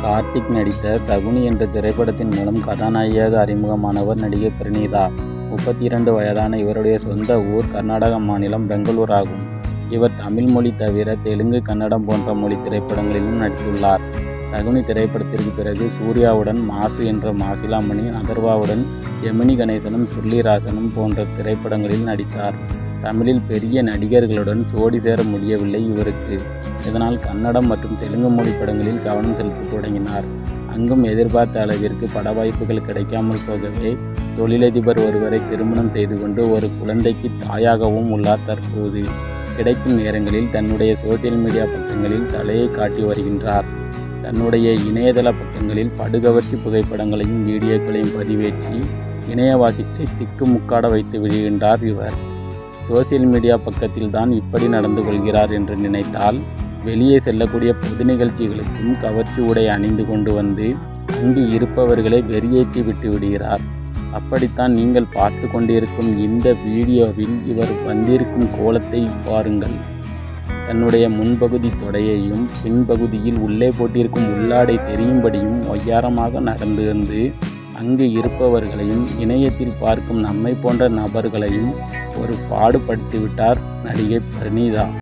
கார்த்திக் நடித்த சகுனி என்ற திரைப்படத்தின் மூலம் கதாநாயகியாக அறிமுகமானவர் நடிகை பிரணீதா முப்பத்தி இரண்டு வயதான இவருடைய சொந்த ஊர் கர்நாடக மாநிலம் பெங்களூர் ஆகும் இவர் தமிழ் மொழி தவிர தெலுங்கு கன்னடம் போன்ற மொழி திரைப்படங்களிலும் நடித்துள்ளார் சகுனி திரைப்படத்திற்கு பிறகு சூர்யாவுடன் மாசு என்ற மாசிலாமணி அதர்வாவுடன் ஜெமினி கணேசனும் சுருளிராசனும் போன்ற திரைப்படங்களில் நடித்தார் தமிழில் பெரிய நடிகர்களுடன் ஜோடி சேர முடியவில்லை இவருக்கு இதனால் கன்னடம் மற்றும் தெலுங்கு மொழி படங்களில் கவனம் செலுத்த தொடங்கினார் அங்கும் எதிர்பார்த்த அளவிற்கு பட வாய்ப்புகள் கிடைக்காமல் போகவே தொழிலதிபர் ஒருவரை திருமணம் செய்து கொண்டு ஒரு குழந்தைக்கு தாயாகவும் உள்ளார் தற்போது கிடைக்கும் நேரங்களில் தன்னுடைய சோசியல் மீடியா பக்கங்களில் தலையை காட்டி வருகின்றார் தன்னுடைய இணையதள பக்கங்களில் படுகவர்ச்சி புகைப்படங்களையும் வீடியோக்களையும் பதிவேற்றி இணையவாசிகளை திக்குமுக்காட வைத்து விடுகின்றார் இவர் சோசியல் மீடியா பக்கத்தில் தான் இப்படி நடந்து கொள்கிறார் என்று நினைத்தால் வெளியே செல்லக்கூடிய பொது நிகழ்ச்சிகளுக்கும் கவர்ச்சி உடை அணிந்து கொண்டு வந்து அங்கு இருப்பவர்களை வெறியேற்றி விட்டு விடுகிறார் அப்படித்தான் நீங்கள் பார்த்து கொண்டிருக்கும் இந்த வீடியோவில் இவர் வந்திருக்கும் கோலத்தை பாருங்கள் தன்னுடைய முன்பகுதி தொடையையும் பின்பகுதியில் உள்ளே போட்டிருக்கும் உள்ளாடை தெரியும்படியும் ஒய்யாரமாக நடந்து வந்து அங்கு இருப்பவர்களையும் இணையத்தில் பார்க்கும் நம்மை போன்ற நபர்களையும் ஒரு பாடுபடுத்திவிட்டார் நடிகை பிரணீதா